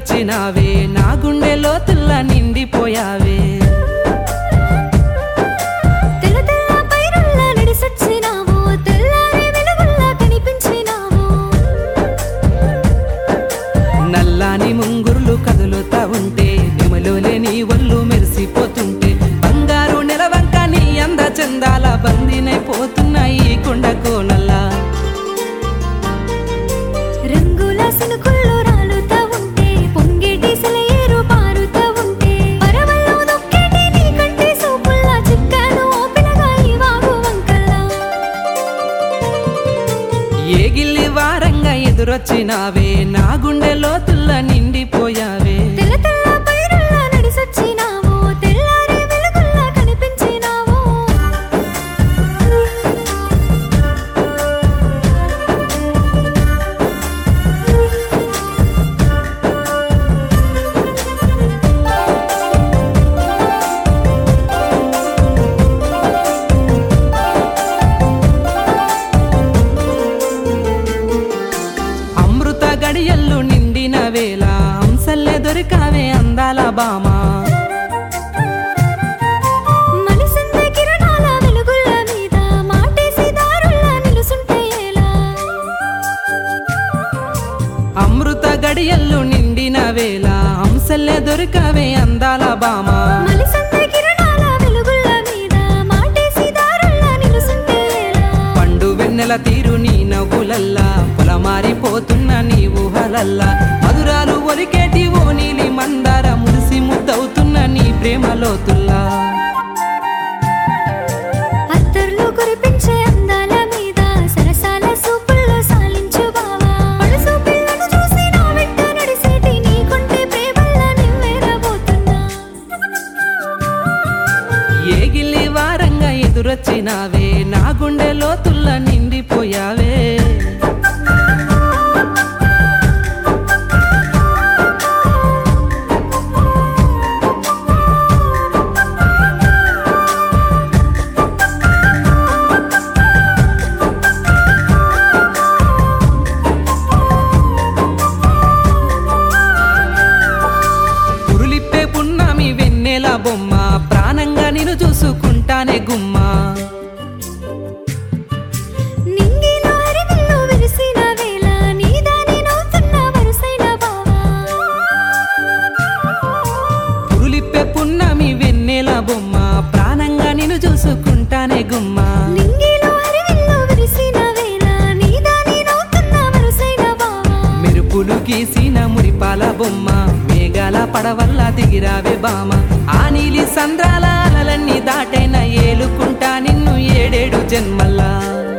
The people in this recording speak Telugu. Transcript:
ఎదురొచ్చినావే నా గుండె లోతుల్లా నిండిపోయావే తెల్ల తెల్ల పైరుల్లా నడిసొచ్చినావు తెల్లారే వెలుగుల్లా కనిపించినావు నల్లాని ముంగురులు కదులుతా ఉంటే నెమలోలే నీ ఒళ్ళు మెరిసిపోతుంటే బంగారు నెలవంక నీ అంద చందాల బందినైపోతున్నాయి ఈ కొండ కోనల్లా రంగుల సినుకుల్లో రాలుతా ఉంటే పొంగేటి సెలయేరు పారుతా ఉంటే పరవల్లో దొక్కేటి నీ కంటి సూపుల్లా చిక్కాను ఓపినగా ఈ వాగు వంకల్లా ఏ గిల్లి వారంగా ఎదురొచ్చినావే నా గుండె లోతుల్లా నిండిపోయావే తెల్ల తెల్ల పైరుల్లా నడిసొచ్చినావు తెల్లారే వెలుగుల్లా కనిపించినావు అమృత గడియల్లు నిండిన వేళ హంసల్లే దొరికావే అందాల బామా మలిసిందే కిరణాల వెలుగుల మీద మాటేసి దారుల్లా నిలుసుంటే ఎలా అమృత గడియల్లు నిండిన వేళ హంసల్లే దొరికావే అందాల బామా మలిసిందే కిరణాల వెలుగుల మీద మాటేసి దారుల్లా నిలుసుంటే ఎలా పండు వెన్నెల తీరు నీ నవ్వులల్లా పొలమారిపోతున్న నీ ఊహలల్లా మధురాలు ఒలికేటి ఓ నీలి మందార మురిసి ముద్దవుతున్న నీ ప్రేమలోతుల్లా అత్తర్లు కురిపించే అందాల మీద సరసాల సూపుల్లో సాలించు బావా పడుసు పిల్లను చూసి నా వెంట నడిసేటి నీ కొంటే ప్రేమల్లా నివ్వెరబోతున్నా ఏ గిల్లి వారంగా ఎదురొచ్చినావే నా గుండె లోతుల్లా నిండిపోయావే పురులిప్పే పున్నామి వెన్నెల బొమ్మ ప్రాణంగా నిన్ను చూసుకుంటానే గుమ్మా నింగిలో హరివిల్లు విరిసిన వేళ నీదాని నవ్వుతున్న వరుసైన బావా పురులిప్పే పున్నమి వెన్నెల బొమ్మ ప్రాణంగా నిన్ను చూసుకుంటానే గుమ్మా నింగిలో హరివిల్లు విరిసిన వేళ నీదాని నవ్వుతున్న వరుసైన బావా మెరుపులు గీసిన మురిపాల బొమ్మ మేఘాల పడవల్ల దిగిరావే బామ ఆ నీలి సంద్రాల అలలన్నీ దాటైన ఏలుకుంటా నిన్ను ఏడేడు జన్మల్లా